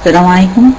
السلام عليكم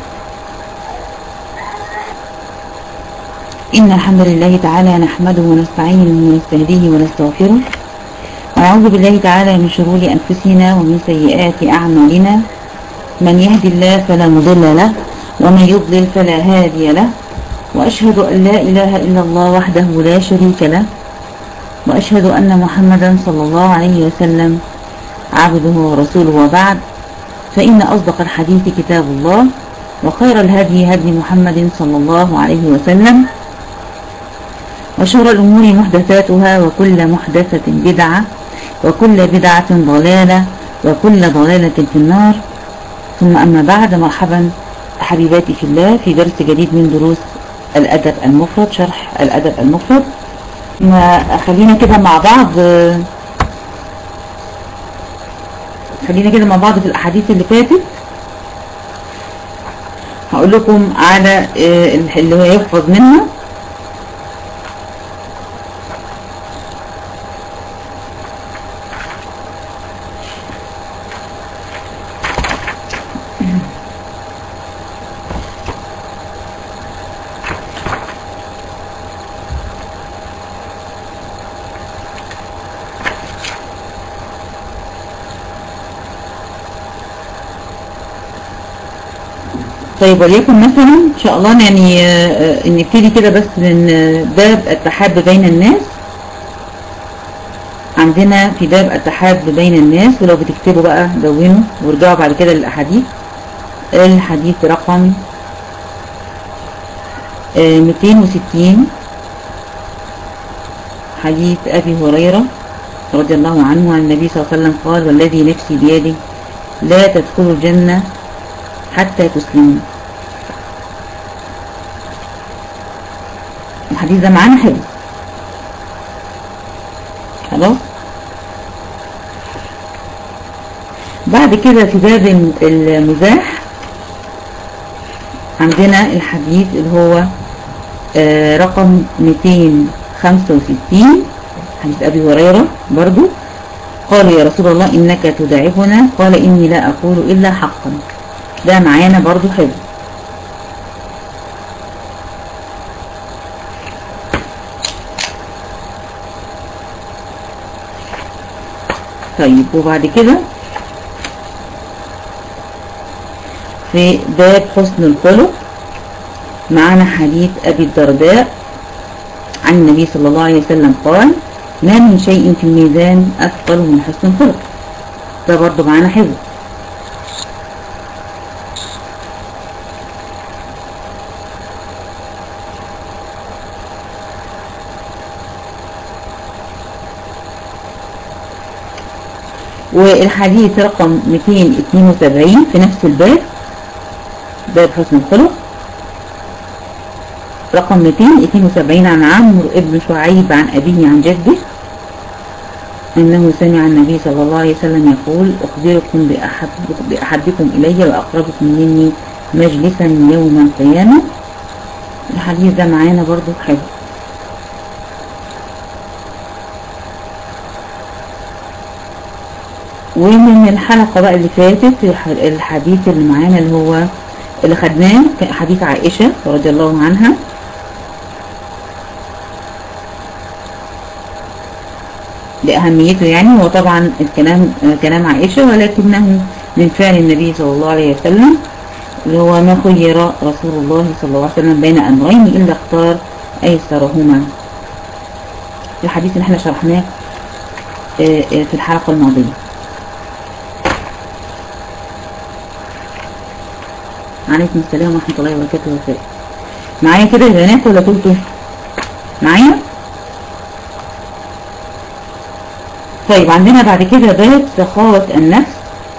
إن الحمد لله تعالى نحمده ونستعينه ونستهديه ونستغفره ونعوذ بالله تعالى من شرور أنفسنا ومن سيئات أعمالنا من يهدي الله فلا مضل له ومن يضلل فلا هادي له وأشهد أن لا إله إلا الله وحده لا شريك له وأشهد أن محمدا صلى الله عليه وسلم عبده ورسوله وبعد فإن أصدق الحديث كتاب الله وخير الهدي هدي محمد صلى الله عليه وسلم وشر الأمور محدثاتها وكل محدثة بدعة وكل بدعة ضلالة وكل ضلالة في النار ثم أما بعد مرحبا حبيباتي في الله في درس جديد من دروس الأدب المفرد شرح الأدب المفرد ما خلينا كده مع بعض خلينا كده مع بعض في الأحاديث اللي فاتت هقول لكم على اللي هو يحفظ منها طيب وليكن مثلا ان شاء الله يعني نبتدي كده بس من باب التحاب بين الناس عندنا في باب التحاب بين الناس ولو بتكتبوا بقى دونوا وارجعوا بعد كده للاحاديث الحديث رقم 260 حديث ابي هريرة رضي الله عنه عن النبي صلى الله عليه وسلم قال والذي نفسي بيده لا تدخلوا الجنة حتى تسلموا الحديث ده معانا حلو خلاص بعد كده في باب المزاح عندنا الحديث اللي هو آه رقم 265 حديث أبي هريرة برضو قال يا رسول الله إنك تدعبنا قال إني لا أقول إلا حقا ده معانا برضو حلو طيب وبعد كده في باب حسن الخلق معنا حديث أبي الدرداء عن النبي صلى الله عليه وسلم قال ما من شيء في الميزان أثقل من حسن الخلق ده برضو معانا حلو والحديث رقم 272 في نفس الباب باب حسن الخلق رقم 272 عن عمرو ابن شعيب عن أبيه عن جده أنه سمع النبي صلى الله عليه وسلم يقول أخبركم بأحب بأحبكم إلي وأقربكم مني مجلسا يوم القيامة الحديث ده معانا برضو حلو ومن الحلقة بقى اللي فاتت الحديث اللي معانا اللي هو اللي خدناه حديث عائشة رضي الله عنها لأهميته يعني هو طبعا الكلام كلام عائشة ولكنه من فعل النبي صلى الله عليه وسلم اللي هو ما خير رسول الله صلى الله عليه وسلم بين أمرين إلا اختار أيسرهما الحديث اللي احنا شرحناه في الحلقة الماضية عليكم السلام ورحمة الله وبركاته وفاء معايا كده يا بنات ولا قلتوا معايا طيب عندنا بعد كده باب سخاوة النفس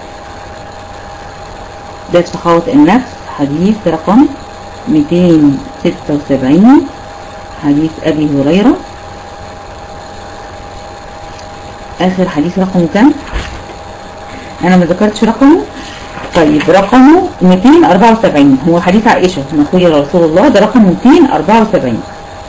باب سخاوة النفس حديث رقم 276 حديث أبي هريرة آخر حديث رقمه كام أنا ما ذكرتش رقمه طيب رقمه 274 هو حديث عائشة من أخويا رسول الله ده رقم 274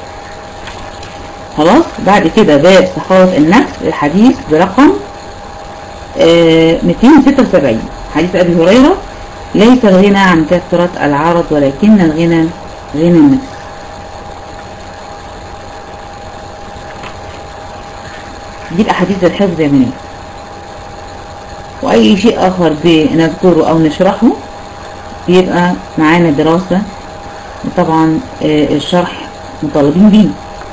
خلاص بعد كده باب سخاوة النفس الحديث برقم آه 276 حديث أبي هريرة ليس الغنى عن كثرة العرض ولكن الغنى غنى النفس دي الأحاديث الحفظ يا بنات وأي شيء آخر بنذكره أو نشرحه بيبقى معانا دراسة طبعا الشرح مطالبين بيه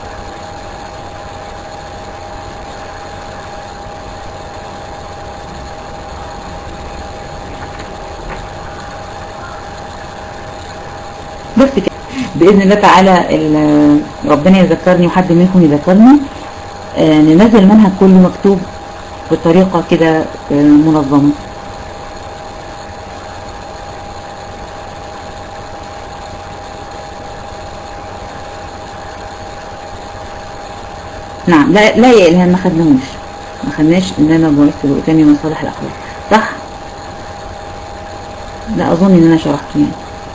بس كده بإذن الله تعالى ربنا يذكرني وحد منكم يذكرني ننزل المنهج كله مكتوب بطريقة كده منظمة نعم لا لا يا إلهام ما خدناهوش ما خدناش إنما بعثت بأتامي مصالح الأخلاق صح؟ لا أظن إن أنا شرحته يعني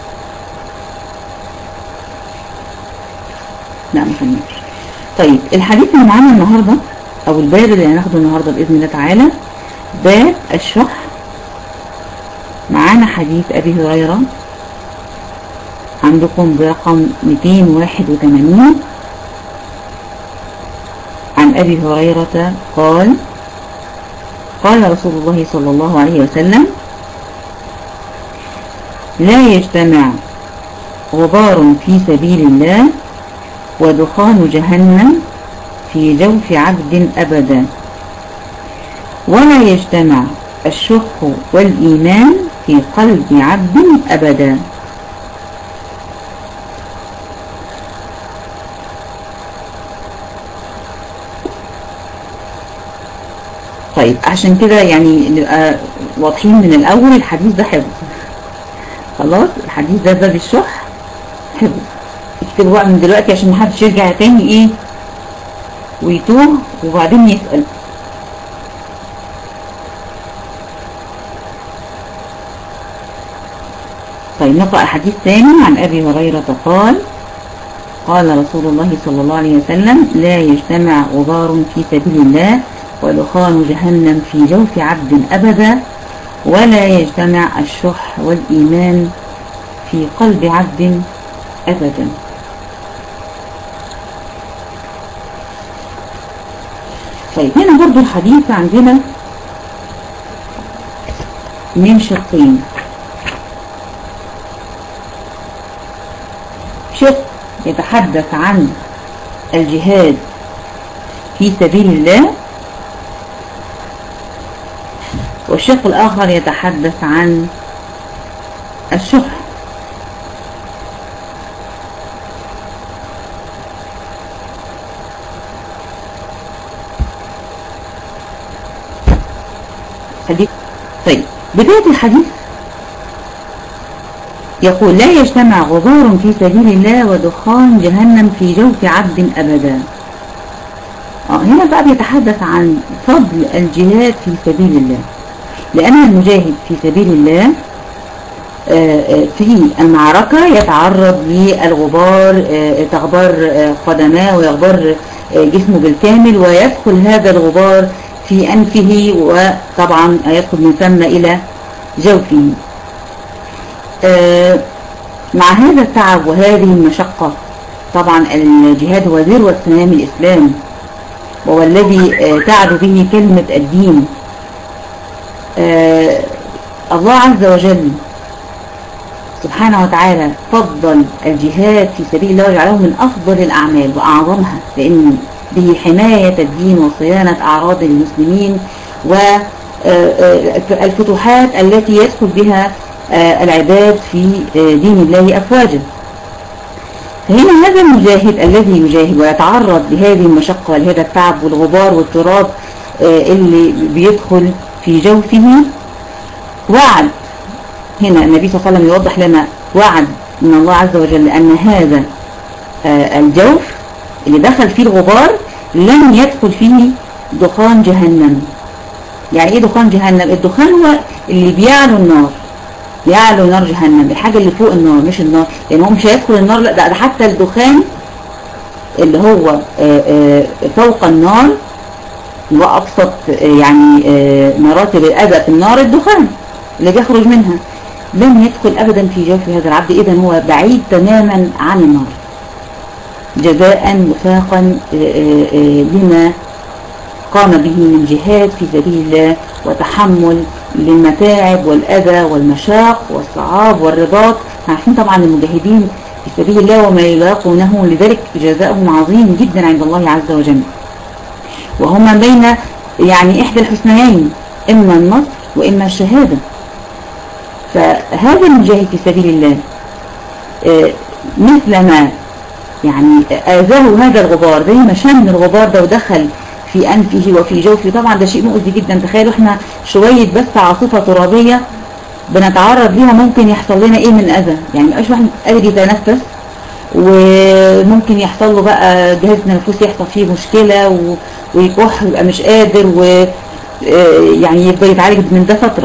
لا ما خدناش طيب الحديث اللي معانا النهاردة أو الباب اللي هناخده النهاردة بإذن الله تعالى باب الشح معانا حديث أبي هريرة عندكم برقم 281 عن أبي هريرة قال قال رسول الله صلى الله عليه وسلم لا يجتمع غبار في سبيل الله ودخان جهنم في جوف عبد أبدا ولا يجتمع الشح والإيمان في قلب عبد أبدا طيب عشان كده يعني نبقى واضحين من الأول الحديث ده حفظ خلاص الحديث ده باب الشح حفظ اكتبوا بقى من دلوقتي عشان محدش يرجع تاني ايه ويتوه وبعدين يسأل طيب نقرأ حديث ثاني عن أبي هريرة قال قال رسول الله صلى الله عليه وسلم لا يجتمع غبار في سبيل الله ودخان جهنم في جوف عبد أبدا ولا يجتمع الشح والإيمان في قلب عبد أبدا طيب هنا برضو الحديث عندنا من شقين شق يتحدث عن الجهاد في سبيل الله والشق الآخر يتحدث عن الشح حديث طيب بداية الحديث يقول لا يجتمع غبار في سبيل الله ودخان جهنم في جوف عبد أبدا آه هنا بقى بيتحدث عن فضل الجهاد في سبيل الله لأن المجاهد في سبيل الله في المعركة يتعرض للغبار تغبر قدماه ويغبر جسمه بالكامل ويدخل هذا الغبار في أنفه وطبعا يدخل من ثم إلى جوفه مع هذا التعب وهذه المشقة طبعا الجهاد هو ذروة سنام الإسلام وهو الذي تعد به كلمة الدين الله عز وجل سبحانه وتعالى فضل الجهاد في سبيل الله وجعله من أفضل الأعمال وأعظمها لأن به حماية الدين وصيانة أعراض المسلمين والفتوحات التي يدخل بها العباد في دين الله أفواجا فهنا هذا المجاهد الذي يجاهد ويتعرض لهذه المشقة ولهذا التعب والغبار والتراب اللي بيدخل في جوفه وعد هنا النبي صلى الله عليه وسلم يوضح لنا وعد من الله عز وجل أن هذا الجوف اللي دخل فيه الغبار لن يدخل فيه دخان جهنم يعني ايه دخان جهنم الدخان هو اللي بيعلو النار بيعلو نار جهنم الحاجة اللي فوق النار مش النار لان هو مش هيدخل النار لا ده حتى الدخان اللي هو فوق النار وأبسط يعني مراتب الأذى في النار الدخان اللي بيخرج منها لن يدخل أبدا في جوف هذا العبد إذا هو بعيد تماما عن النار جزاء وفاقا لما قام به من جهاد في سبيل الله وتحمل للمتاعب والأذى والمشاق والصعاب والرباط عارفين طبعا المجاهدين في سبيل الله وما يلاقونه لذلك جزاؤهم عظيم جدا عند الله عز وجل وهما بين يعني إحدى الحسنيين إما النصر وإما الشهادة فهذا المجاهد في سبيل الله مثل ما يعني آذاه هذا الغبار زي ما شم الغبار ده ودخل في أنفه وفي جوفه طبعا ده شيء مؤذي جدا تخيلوا احنا شوية بس عاصفة ترابية بنتعرض ليها ممكن يحصل لنا ايه من اذى يعني مبقاش واحد قادر يتنفس وممكن يحصل له بقى جهاز التنفسي يحصل فيه مشكلة ويكح ويبقى مش قادر و يعني يفضل يتعالج من ده فترة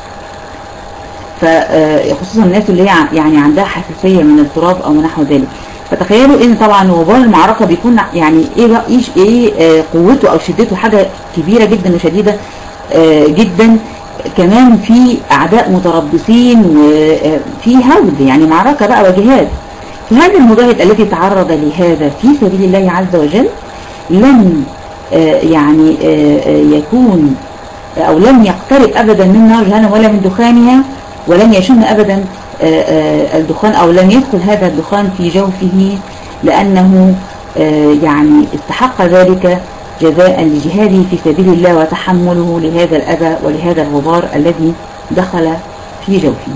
فخصوصا الناس اللي هي يعني عندها حساسية من التراب او نحو ذلك فتخيلوا ان طبعا غبار المعركة بيكون يعني ايه ايه, إيه قوته او شدته حاجة كبيرة جدا وشديدة جدا كمان في اعداء متربصين وفي هود يعني معركة بقى وجهاد فهذا المجاهد الذي تعرض لهذا في سبيل الله عز وجل لن يعني يكون او لن يقترب ابدا من نار جهنم ولا من دخانها ولن يشم ابدا الدخان او لن يدخل هذا الدخان في جوفه لانه يعني استحق ذلك جزاء لجهاده في سبيل الله وتحمله لهذا الأذى ولهذا الغبار الذي دخل في جوفه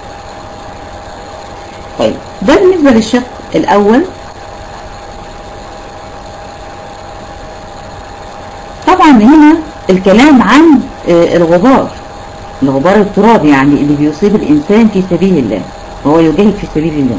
طيب ده بالنسبة للشق الأول طبعا هنا الكلام عن الغبار الغبار التراب يعني اللي بيصيب الإنسان في سبيل الله وهو يجاهد في سبيل الله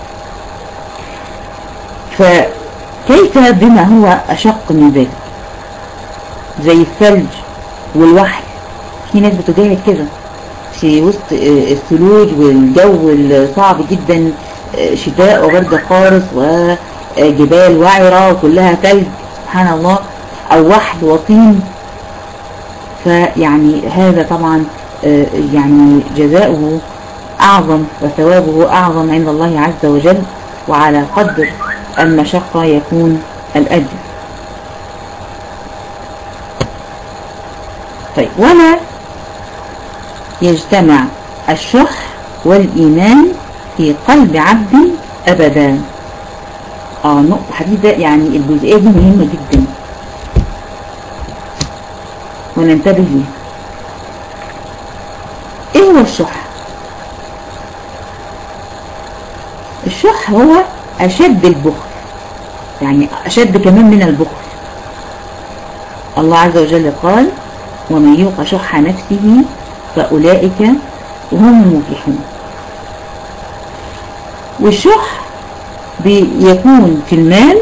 فكيف بما هو أشق من ذلك زي الثلج والوحل في ناس بتجاهد كده في وسط الثلوج والجو الصعب جدا شتاء وبرد قارس وجبال وعرة وكلها ثلج سبحان الله او وحل وطين فيعني هذا طبعا يعني جزاؤه اعظم وثوابه اعظم عند الله عز وجل وعلى قدر المشقة يكون الاجر طيب ولا يجتمع الشح والإيمان في قلب عبد أبدا اه نقطة حديدة يعني الجزئية دي مهمة جدا وننتبه ليها ايه هو الشح الشح هو أشد البخل يعني أشد كمان من البخل الله عز وجل قال ومن يوق شح نفسه فأولئك هم المفلحون والشح بيكون في المال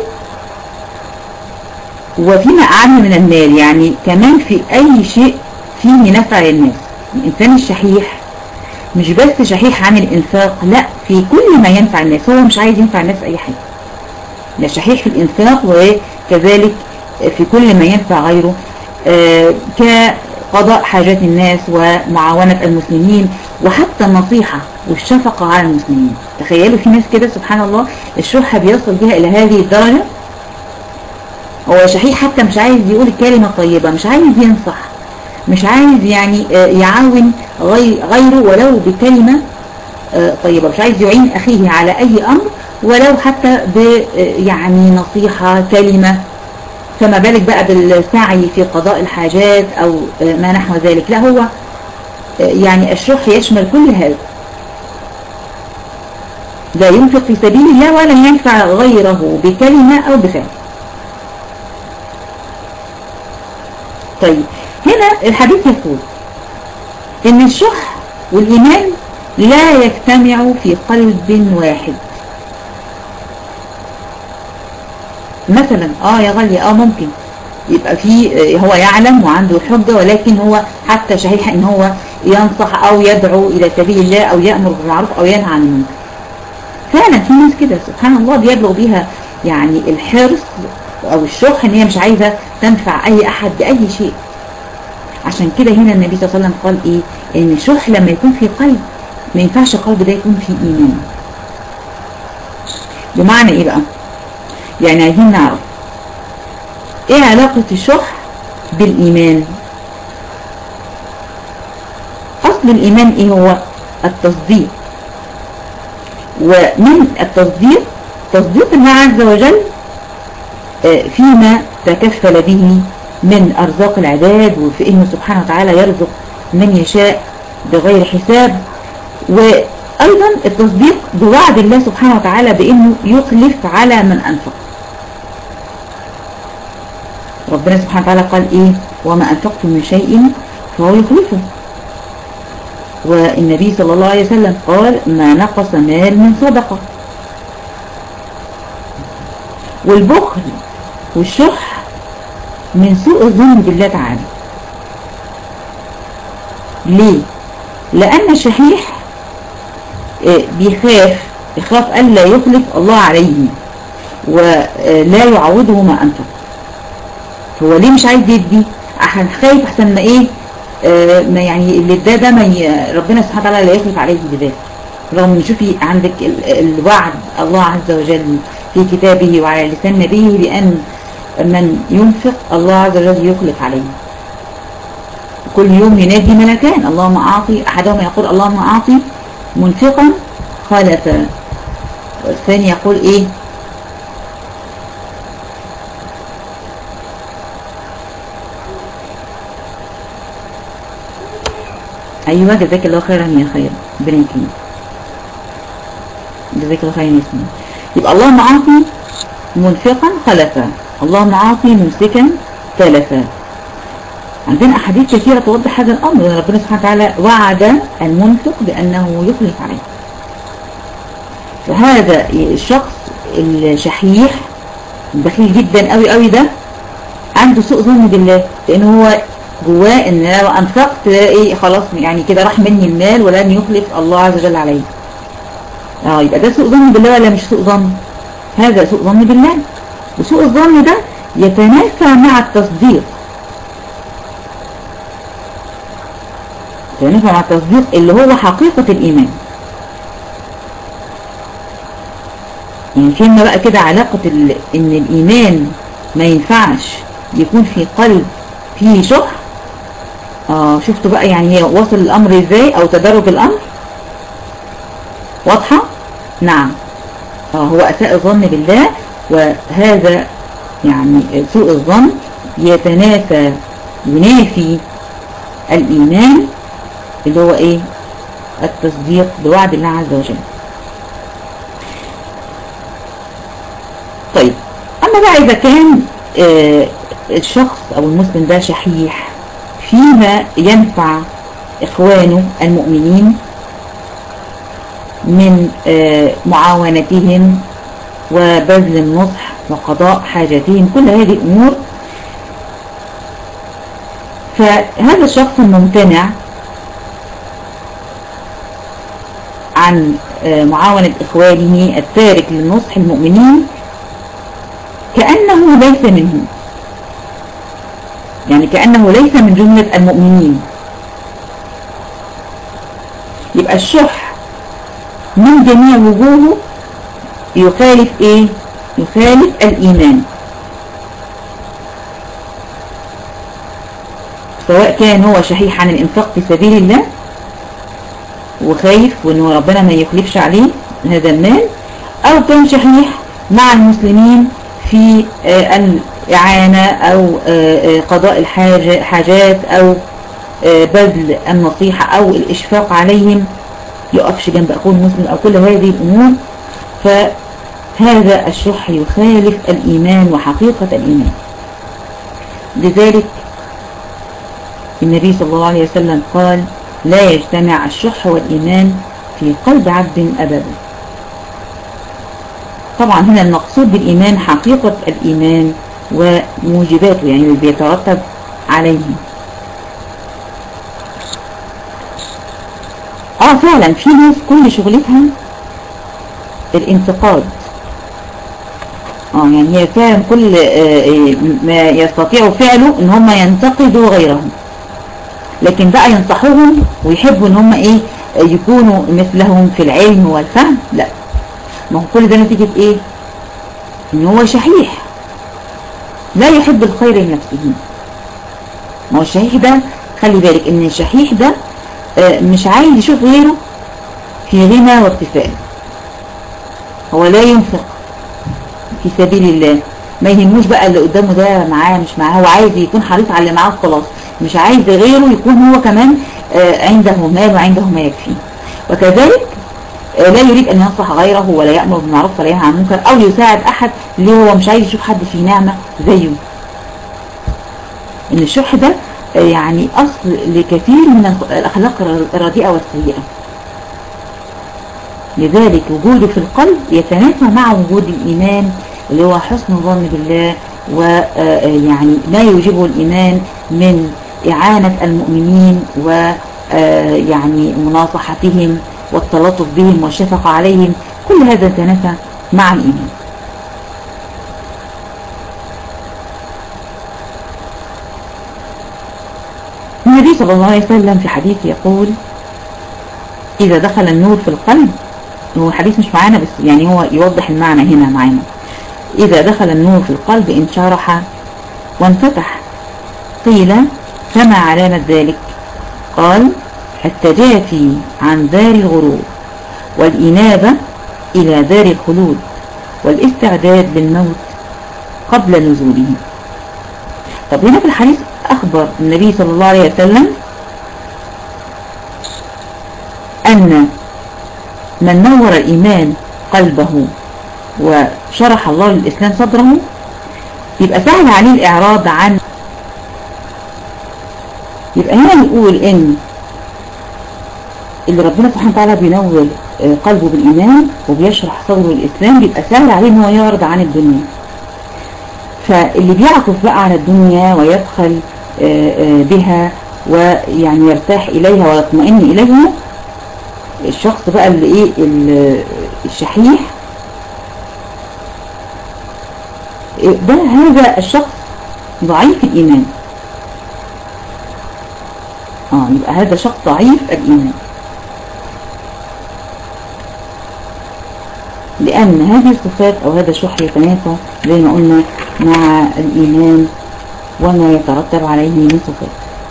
وفيما أعلى من المال يعني كمان في أي شيء فيه نفع للناس الإنسان الشحيح مش بس شحيح عن الإنفاق لا في كل ما ينفع الناس هو مش عايز ينفع الناس أي حاجة لا شحيح في الإنفاق وكذلك في كل ما ينفع غيره آه كقضاء حاجات الناس ومعاونة المسلمين وحتى النصيحة والشفقة على المسلمين تخيلوا في ناس كده سبحان الله الشح بيصل بها إلى هذه الدرجة هو شحيح حتى مش عايز يقول الكلمة طيبة مش عايز ينصح مش عايز يعني يعاون غيره ولو بكلمة طيبة مش عايز يعين أخيه على أي أمر ولو حتى ب يعني نصيحة كلمة فما بالك بقى بالسعي في قضاء الحاجات أو ما نحو ذلك لا هو يعني الشح يشمل كل هذا لا ينفق في سبيل الله ولا ينفع غيره بكلمة أو بفعل طيب هنا الحديث يقول ان الشح والإيمان لا يجتمع في قلب واحد مثلا اه يا غالية اه ممكن يبقى في هو يعلم وعنده حجة ولكن هو حتى شحيح ان هو ينصح او يدعو الى سبيل الله او يأمر بالمعروف او ينهى عن المنكر فعلا في ناس كده سبحان الله بيبلغ بيها يعني الحرص او الشح ان هي مش عايزة تنفع اي احد باي شيء عشان كده هنا النبي صلى الله عليه وسلم قال ايه ان الشح لما يكون في قلب ما ينفعش القلب ده يكون فيه ايمان بمعنى ايه بقى يعني عايزين نعرف ايه علاقة الشح بالايمان اصل الايمان ايه هو التصديق ومن التصديق تصديق الله عز وجل فيما تكفل به من أرزاق العباد وفي إنه سبحانه وتعالى يرزق من يشاء بغير حساب وأيضا التصديق بوعد الله سبحانه وتعالى بإنه يخلف على من أنفق ربنا سبحانه وتعالى قال إيه وما أنفقتم من شيء فهو يخلفه والنبي صلى الله عليه وسلم قال ما نقص مال من صدقة والبخل والشح من سوء الظن بالله تعالى ليه لأن الشحيح بيخاف يخاف ألا يخلف الله عليه ولا يعوضه ما أنفق هو ليه مش عايز يدي عشان خايف احسن ما ايه آه ما يعني اللي ده ده ما ربنا سبحانه وتعالى لا يخلف عليه بذلك رغم ان شوفي عندك الوعد الله عز وجل في كتابه وعلى لسان نبيه بأن من ينفق الله عز وجل يخلف عليه كل يوم ينادي ملكان اللهم أعطي أحدهما يقول اللهم أعطي منفقا خلفا والثاني يقول إيه أيوة جزاك الله خيرا يا خير بنتي جزاك الله خيرا يا ياسمين يبقى اللهم أعطي منفقا خلفا اللهم أعطي ممسكا تلفا عندنا أحاديث كثيرة توضح هذا الأمر ربنا سبحانه وتعالى وعد المنفق بأنه يخلف عليه فهذا الشخص الشحيح البخيل جدا قوي قوي ده عنده سوء ظن بالله لأنه هو جواه ان لو انفقت ايه خلاص يعني كده راح مني المال ولن يخلف الله عز وجل عليه اه يبقى ده سوء ظن بالله ولا مش سوء ظن هذا سوء ظن بالله وسوء الظن ده يتنافى مع التصديق يتنافى مع التصديق اللي هو حقيقة الإيمان يعني فيما بقى كده علاقة ان الإيمان ما ينفعش يكون في قلب فيه شح اه شفتوا بقى يعني هي وصل الامر ازاي او تدرج الامر واضحة نعم اه هو اساء الظن بالله وهذا يعني سوء الظن يتنافى ينافي الايمان اللي هو ايه التصديق بوعد الله عز وجل طيب اما بقى اذا كان آه الشخص او المسلم ده شحيح فيما ينفع اخوانه المؤمنين من معاونتهم وبذل النصح وقضاء حاجاتهم كل هذه الامور فهذا الشخص الممتنع عن معاونة اخوانه التارك للنصح المؤمنين كأنه ليس منهم يعني كأنه ليس من جملة المؤمنين يبقى الشح من جميع وجوهه يخالف ايه يخالف الايمان سواء كان هو شحيح عن الانفاق في سبيل الله وخايف وانه ربنا ما يخلفش عليه هذا المال او كان شحيح مع المسلمين في الإعانة أو قضاء الحاجات أو بذل النصيحة أو الإشفاق عليهم يقفش جنب أخوه المسلم أو كل هذه الأمور فهذا الشح يخالف الإيمان وحقيقة الإيمان لذلك النبي صلى الله عليه وسلم قال لا يجتمع الشح والإيمان في قلب عبد أبدا طبعا هنا المقصود بالإيمان حقيقة الإيمان وموجباته يعني اللي بيترتب عليه اه فعلا في ناس كل شغلتها الانتقاد اه يعني هي فعلا كل آه ما يستطيعوا فعله ان هم ينتقدوا غيرهم لكن بقى ينصحوهم ويحبوا ان هم ايه يكونوا مثلهم في العلم والفهم لا ما هو كل ده نتيجة ايه ان هو شحيح لا يحب الخير لنفسه ما هو الشحيح ده خلي بالك ان الشحيح ده مش عايز يشوف غيره في غنى وارتفاع هو لا ينفق في سبيل الله ما يهموش بقى اللي قدامه ده معاه مش معاه هو عايز يكون حريص على اللي معاه خلاص مش عايز غيره يكون هو كمان عنده مال وعنده ما يكفيه وكذلك لا يريد أن ينصح غيره ولا يأمر بالمعروف ولا ينهى عن المنكر أو يساعد أحد اللي هو مش عايز يشوف حد في نعمة زيه إن الشح ده يعني أصل لكثير من الأخلاق الرديئة والسيئة لذلك وجوده في القلب يتنافى مع وجود الإيمان اللي هو حسن الظن بالله ويعني ما يوجبه الإيمان من إعانة المؤمنين ويعني مناصحتهم والتلطف بهم والشفقة عليهم كل هذا يتنافى مع الإيمان النبي صلى الله عليه وسلم في حديث يقول إذا دخل النور في القلب هو الحديث مش معانا بس يعني هو يوضح المعنى هنا معانا إذا دخل النور في القلب انشرح وانفتح قيل فما علامة ذلك قال التجافي عن دار الغرور والإنابة إلى دار الخلود والاستعداد للموت قبل نزوله طب هنا في الحديث أخبر النبي صلى الله عليه وسلم أن من نور الإيمان قلبه وشرح الله للإسلام صدره يبقى سهل عليه الإعراض عن يبقى هنا نقول إن اللي ربنا سبحانه وتعالى بينور قلبه بالإيمان وبيشرح صدره الإسلام بيبقى سهل عليه إن هو يعرض عن الدنيا فاللي بيعكف بقى على الدنيا ويدخل بها ويعني يرتاح إليها ويطمئن إليها الشخص بقى اللي ايه الشحيح ده هذا الشخص ضعيف الإيمان اه يبقى هذا شخص ضعيف الإيمان لأن هذه الصفات أو هذا الشح يتنافى زي ما قلنا مع الإيمان وما يترتب عليه من صفات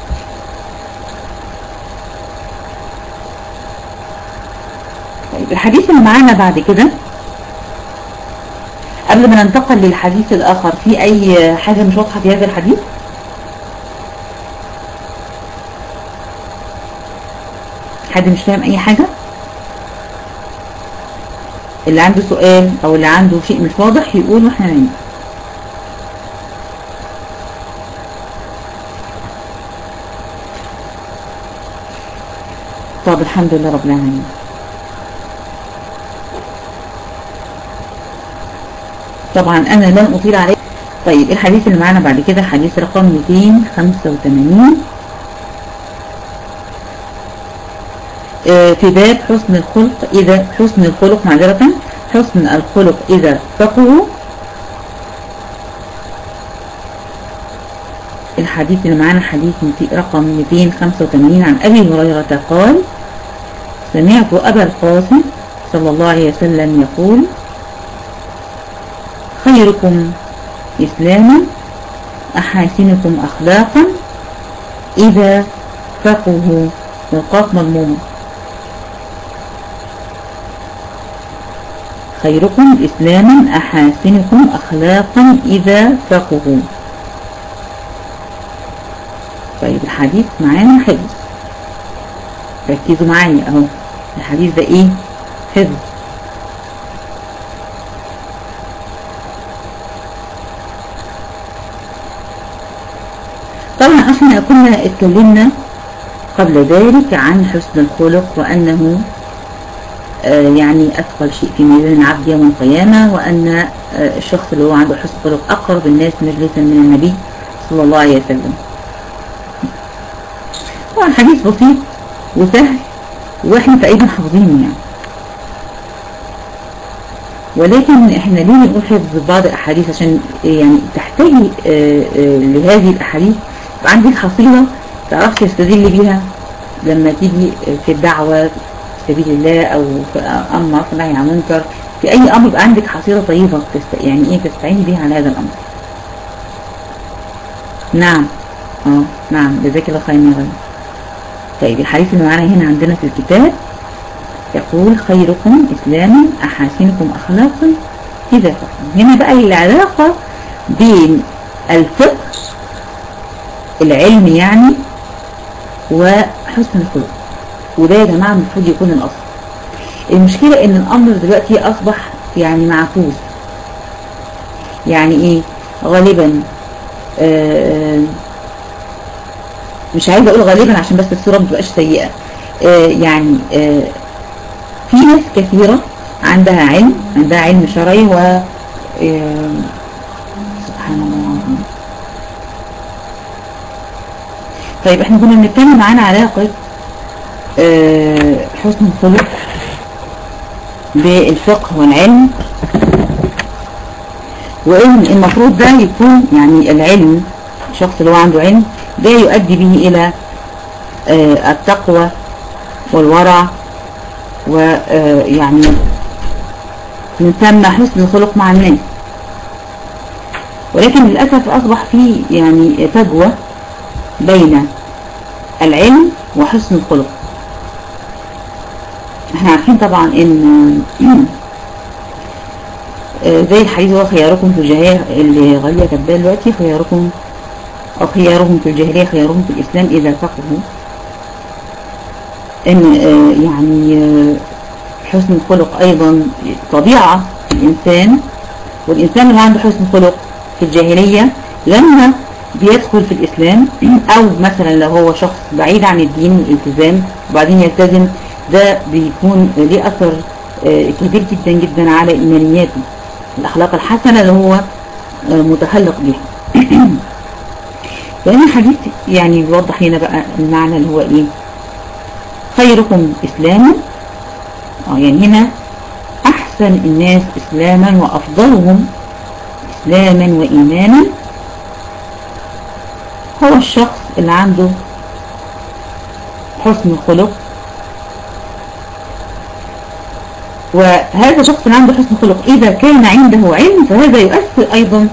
طيب الحديث اللي معانا بعد كده قبل ما ننتقل للحديث الآخر في أي حاجة مش واضحة في هذا الحديث حد مش فاهم أي حاجة اللي عنده سؤال أو اللي عنده شيء مش واضح يقول واحنا نعمل طب الحمد لله رب العالمين طبعا أنا لن أطيل عليه طيب الحديث اللي معانا بعد كده حديث رقم 285 في باب حسن الخلق إذا حسن الخلق معذرة حسن الخلق إذا فقه الحديث اللي معانا حديث رقم 285 عن أبي هريرة قال سمعت أبا القاسم صلى الله عليه وسلم يقول خيركم إسلاما أحاسنكم أخلاقا إذا فقهوا نقاط مضمومة خيركم إسلاما أحاسنكم أخلاقا إذا فقهوا طيب الحديث معانا حفظ ركزوا معايا اهو الحديث ده ايه حفظ طبعا احنا كنا اتكلمنا قبل ذلك عن حسن الخلق وانه آه يعني اثقل شيء في ميزان العبد يوم القيامة وان آه الشخص اللي هو عنده حسن خلق اقرب الناس مجلسا من النبي صلى الله عليه وسلم طبعا حديث بسيط وسهل واحنا تقريبا حافظينه يعني ولكن احنا ليه بنقول حفظ بعض الاحاديث عشان يعني تحتاجي آآ آآ لهذه الاحاديث عندك حصيلة تعرفي تستدل بيها لما تيجي في الدعوة في سبيل الله او في امر معروف نهي عن منكر في اي امر يبقى عندك حصيله طيبه تست... يعني ايه تستعيني بيها على هذا الامر نعم اه نعم جزاك الله خير يا غالي طيب الحديث اللي معانا هنا عندنا في الكتاب يقول خيركم اسلاما احاسنكم اخلاقا اذا فقه هنا بقى العلاقه بين الفقه العلم يعني وحسن الخلق وده يا جماعة المفروض يكون الأصل المشكلة ان الأمر دلوقتي أصبح يعني معكوس يعني ايه غالبا آه مش عايزة اقول غالبا عشان بس الصورة ما تبقاش سيئة آه يعني آه في ناس كثيرة عندها علم عندها علم شرعي و سبحان الله العظيم طيب احنا كنا بنتكلم عن علاقة اه حسن الخلق بالفقه والعلم وان المفروض ده يكون يعني العلم الشخص اللي هو عنده علم ده يؤدي به الى اه التقوى والورع ويعني من ثم حسن الخلق مع الناس ولكن للأسف أصبح في يعني فجوة بين العلم وحسن الخلق احنا عارفين طبعا ان زي الحديث هو خياركم في الجاهلية اللي غالية كاتباه دلوقتي خياركم او خيارهم في الجاهلية خيارهم في الاسلام اذا فقهوا ان يعني حسن الخلق ايضا طبيعة في الانسان والانسان اللي عنده حسن خلق في الجاهلية لما بيدخل في الإسلام أو مثلا لو هو شخص بعيد عن الدين والالتزام وبعدين يلتزم ده بيكون ليه أثر كبير جدا جدا على إيمانياته الأخلاق الحسنة اللي هو متخلق بها لأن الحديث يعني بيوضح لنا بقى المعنى اللي هو إيه خيركم إسلاما اه يعني هنا أحسن الناس إسلاما وأفضلهم إسلاما وإيمانا هو الشخص اللي عنده حسن خلق وهذا الشخص اللي عنده حسن خلق إذا كان عنده علم فهذا يؤثر أيضا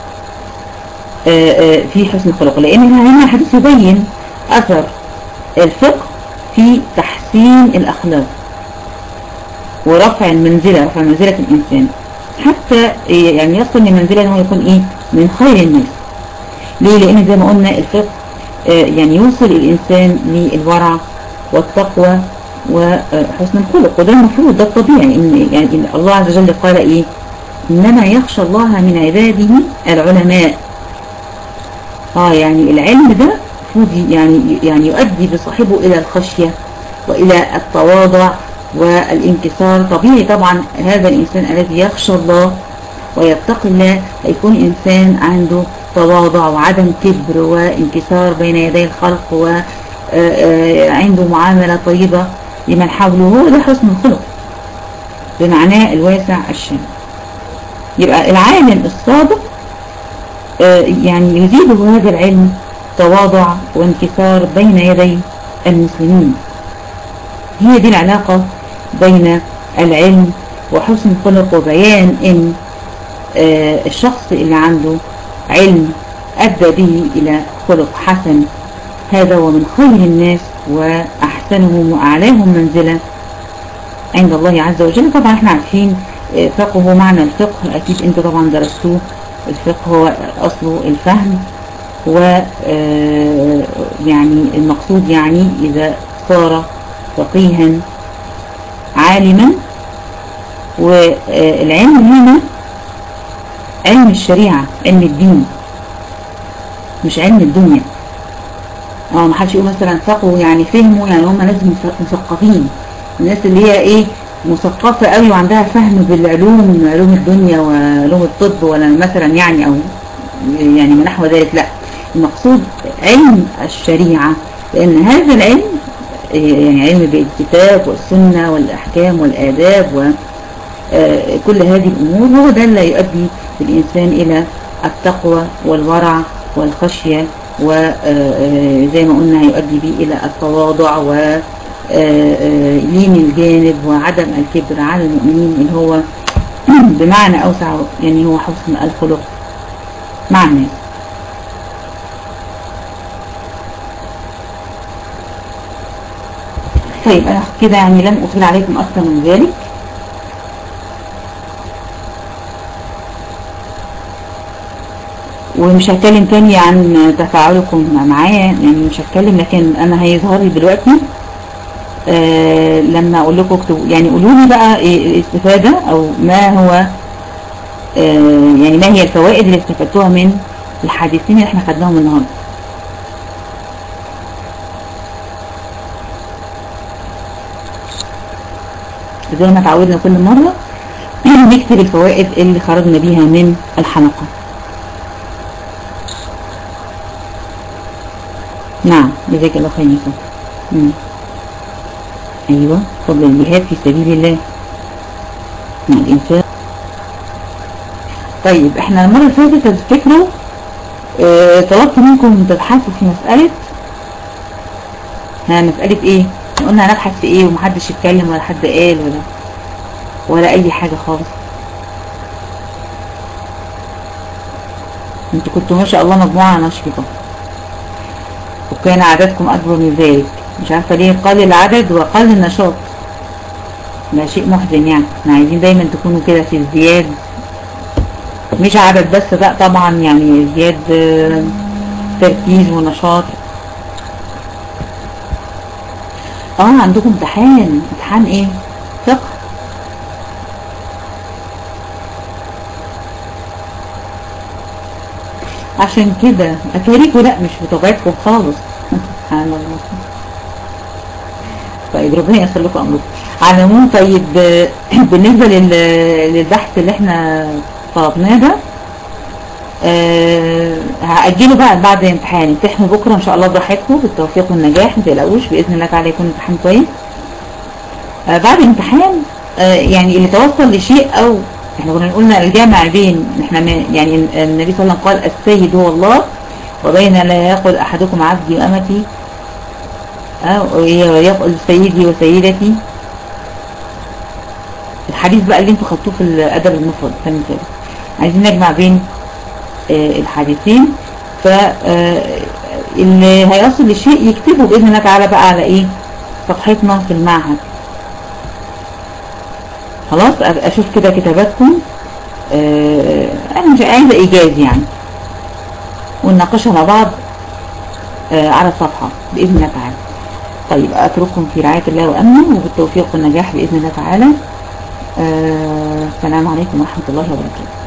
في حسن الخلق لأن هنا الحديث يبين أثر الفقه في تحسين الأخلاق ورفع المنزلة رفع منزلة الإنسان حتى يعني يصل لمنزلة أنه يكون إيه من خير الناس ليه لأن زي ما قلنا الفقه يعني يوصل الإنسان للورع والتقوى وحسن الخلق وده المفروض ده الطبيعي إن يعني إن الله عز وجل قال إيه إنما يخشى الله من عباده العلماء آه يعني العلم ده المفروض يعني يعني يؤدي بصاحبه إلى الخشية وإلى التواضع والانكسار طبيعي طبعا هذا الإنسان الذي يخشى الله ويتقي الله هيكون إنسان عنده تواضع وعدم كبر وانكسار بين يدي الخلق وعنده معاملة طيبة لمن حوله هو ده حسن الخلق بمعناه الواسع الشامل يبقى العالم الصادق يعني يزيده هذا العلم تواضع وانكسار بين يدي المسلمين هي دي العلاقة بين العلم وحسن الخلق وبيان ان الشخص اللي عنده علم أدى به إلى خلق حسن هذا هو من خير الناس وأحسنهم وأعلاهم منزلة عند الله عز وجل طبعا احنا عارفين فقه هو معنى الفقه أكيد انتوا طبعا درستوه الفقه هو أصله الفهم و يعني المقصود يعني إذا صار فقيها عالما والعلم هنا علم الشريعة علم الدين مش علم الدنيا اه ما حدش يقول مثلا فقهوا يعني فهموا يعني هم ناس مثقفين الناس اللي هي ايه مثقفة قوي وعندها فهم بالعلوم علوم الدنيا وعلوم الطب ولا مثلا يعني او يعني من نحو ذلك لا المقصود علم الشريعة لان هذا العلم يعني علم بالكتاب والسنة والاحكام والاداب وكل هذه الامور هو ده اللي يؤدي الانسان الى التقوى والورع والخشية وزي ما قلنا هيؤدي به إلى التواضع آه، آه، لين الجانب وعدم الكبر على المؤمنين اللي هو بمعنى أوسع يعني هو حسن الخلق مع الناس طيب أنا كده يعني لن أطيل عليكم أكثر من ذلك ومش هتكلم تاني عن تفاعلكم معايا يعني مش هتكلم لكن انا هيظهر لي دلوقتي آه لما اقول لكم اكتبوا يعني قولوا لي بقى إيه الاستفادة او ما هو آه يعني ما هي الفوائد اللي استفدتوها من الحديثين اللي احنا خدناهم النهارده زي ما اتعودنا كل مرة نكتب الفوائد اللي خرجنا بيها من الحلقة نعم جزاك الله خير يا مم. ايوه فضل الجهاد في سبيل الله مع الانفاق طيب احنا المرة اللي فاتت تفتكروا اه طلبت منكم تبحثوا في مسألة ها مسألة ايه قلنا هنبحث في ايه ومحدش يتكلم ولا حد قال ولا ولا اي حاجة خالص انتوا كنتوا ما شاء الله مجموعة نشطة وكان عددكم أكبر من ذلك مش عارفة ليه قل العدد وقل النشاط ده شيء محزن يعني احنا عايزين دايما تكونوا كده في ازدياد مش عدد بس لا طبعا يعني ازدياد آه، تركيز ونشاط اه عندكم امتحان امتحان ايه فقه عشان كده اتاريكوا لا مش بطبيعتكم خالص سبحان الله طيب ربنا ييسر لكم امركم على العموم طيب آه، بالنسبه لل- للبحث اللي احنا طلبناه ده أه هأجله بقى بعد الامتحان امتحنوا بكره ان شاء الله براحتكم بالتوفيق والنجاح ما تقلقوش باذن الله تعالى يكون امتحان كويس آه بعد الامتحان آه يعني اللي توصل لشيء او احنا كنا قلنا الجامع بين احنا ما- يعني النبي صلى الله عليه وسلم قال السيد هو الله وبين لا يقول احدكم عبدي وامتي اه ويقول سيدي وسيدتي الحديث بقى اللي انتوا خدتوه في الادب المفرد كان كده عايزين نجمع بين آه الحديثين ف آه، اللي هيصل لشيء يكتبه باذن الله تعالى بقى على ايه صفحتنا في المعهد خلاص أ- اشوف كده كتاباتكم آه، انا مش عايزه ايجاز يعني ونناقشها مع بعض آه، على الصفحه باذن الله تعالى طيب اترككم في رعايه الله وامنه وبالتوفيق والنجاح باذن الله تعالى آه، السلام عليكم ورحمه الله وبركاته